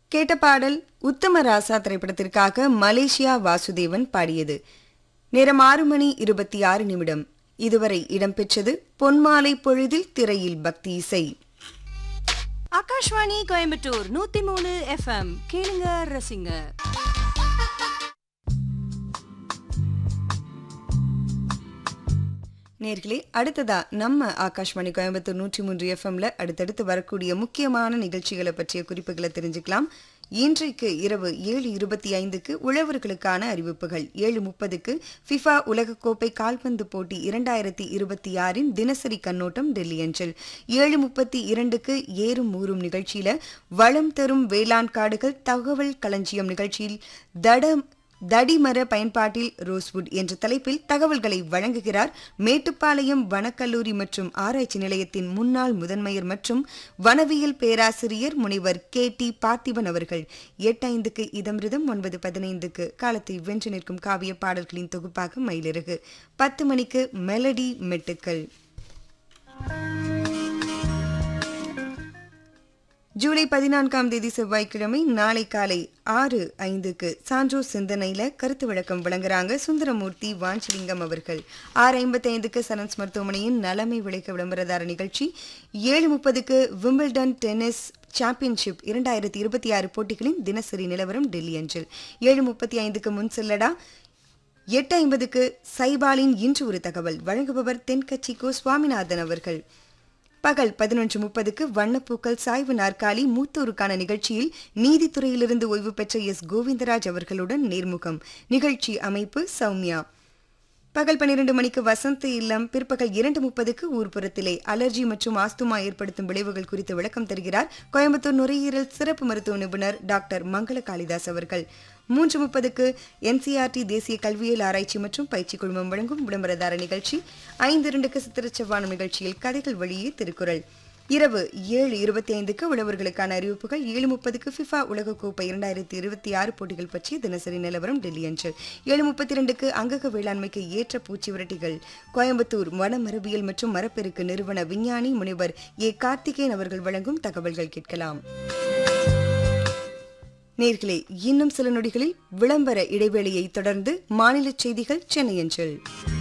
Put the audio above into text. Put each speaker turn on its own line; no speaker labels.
கேட்ட பாடல் உத்தம ராசா திரைப்படத்திற்காக மலேசியா வாசுதேவன் பாடியது நேரம் ஆறு மணி இருபத்தி ஆறு நிமிடம் இதுவரை இடம்பெற்றது பொன்மாலை பொழுதில் திரையில் பக்தி இசை
ஆகாஷ்வாணி கோயம்புத்தூர் நூத்தி மூணு எஃப்எம் கேளுங்க ரசிங்க
நேர்களே அடுத்ததா நம்ம ஆகாஷ்வாணி கோயம்புத்தூர் நூற்றி மூன்று எஃப்எம்ல அடுத்தடுத்து வரக்கூடிய முக்கியமான நிகழ்ச்சிகளை பற்றிய குறிப்புகளை தெரிஞ்சுக்கலாம் இன்றைக்கு இரவு ஏழு இருபத்தி ஐந்துக்கு உழவர்களுக்கான அறிவிப்புகள் ஏழு முப்பதுக்கு ஃபிஃபா உலகக்கோப்பை கால்பந்து போட்டி இரண்டாயிரத்தி இருபத்தி ஆறின் தினசரி கண்ணோட்டம் டெல்லி அஞ்சல் ஏழு முப்பத்தி இரண்டுக்கு ஏறும் ஊறும் நிகழ்ச்சியில வளம் தரும் வேளாண் காடுகள் தகவல் களஞ்சியம் நிகழ்ச்சியில் தட தடிமர பயன்பாட்டில் ரோஸ்வுட் என்ற தலைப்பில் தகவல்களை வழங்குகிறார் மேட்டுப்பாளையம் வனக்கல்லூரி மற்றும் ஆராய்ச்சி நிலையத்தின் முன்னாள் முதன்மையர் மற்றும் வனவியல் பேராசிரியர் முனைவர் கே டி பார்த்திபன் அவர்கள் எட்டு ஐந்துக்கு இதமிருதம் ஒன்பது பதினைந்துக்கு காலத்தை வென்று நிற்கும் காவிய பாடல்களின் தொகுப்பாக மயிலிறகு பத்து மணிக்கு மெலடி மெட்டுக்கள் ஜூலை பதினான்காம் தேதி செவ்வாய்க்கிழமை நாளை காலை ஆறு ஐந்துக்கு சான்றோ சிந்தனையில கருத்து விளக்கம் வழங்குறாங்க சுந்தரமூர்த்தி வாஞ்சலிங்கம் அவர்கள் ஆறு ஐம்பத்தி ஐந்துக்கு சரன்ஸ் மருத்துவமனையின் நலமை விளைக்க விளம்பரதார நிகழ்ச்சி ஏழு முப்பதுக்கு விம்பிள்டன் டென்னிஸ் சாம்பியன்ஷிப் இரண்டாயிரத்தி இருபத்தி ஆறு போட்டிகளின் தினசரி நிலவரம் டெல்லி அஞ்சல் ஏழு முப்பத்தி ஐந்துக்கு முன் செல்லடா எட்டு ஐம்பதுக்கு சைபாலின் இன்று ஒரு தகவல் வழங்குபவர் தென்கட்சி கோ சுவாமிநாதன் அவர்கள் பகல் பதினொன்று முப்பதுக்கு வண்ணப்பூக்கள் சாய்வு நாற்காலி மூத்தோருக்கான நிகழ்ச்சியில் நீதித்துறையிலிருந்து ஓய்வு பெற்ற எஸ் கோவிந்தராஜ் அவர்களுடன் நேர்முகம் நிகழ்ச்சி அமைப்பு சௌமியா பகல் பன்னிரண்டு மணிக்கு வசந்த இல்லம் பிற்பகல் இரண்டு முப்பதுக்கு ஊர்ப்புறத்திலே அலர்ஜி மற்றும் ஆஸ்துமா ஏற்படுத்தும் விளைவுகள் குறித்து விளக்கம் தருகிறார் கோயம்புத்தூர் நுரையீரல் சிறப்பு மருத்துவ நிபுணர் டாக்டர் மங்கள காளிதாஸ் அவர்கள் மூன்று முப்பதுக்கு என்சிஆர்டி தேசிய கல்வியியல் ஆராய்ச்சி மற்றும் பயிற்சி குழுமம் வழங்கும் விளம்பரதார நிகழ்ச்சி ஐந்து இரண்டுக்கு சித்திரச்செவ்வானம் நிகழ்ச்சியில் கதைகள் வழியே திருக்குறள் இரவு ஏழு இருபத்தி ஐந்துக்கு உழவர்களுக்கான அறிவிப்புகள் ஏழு முப்பதுக்கு ஃபிஃபா உலகக்கோப்பை இரண்டாயிரத்தி இருபத்தி ஆறு போட்டிகள் பற்றிய தினசரி நிலவரம் டெல்லி அஞ்சல் ஏழு முப்பத்தி ரெண்டுக்கு அங்கக வேளாண்மைக்கு ஏற்ற பூச்சி விரட்டிகள் கோயம்புத்தூர் வன மரபியல் மற்றும் மரப்பெருக்கு நிறுவன விஞ்ஞானி முனைவர் ஏ கார்த்திகேயன் அவர்கள் வழங்கும் தகவல்கள் கேட்கலாம் நேர்களே இன்னும் சில நொடிகளில் விளம்பர இடைவேளையை தொடர்ந்து மாநில செய்திகள் சென்னை அஞ்சல்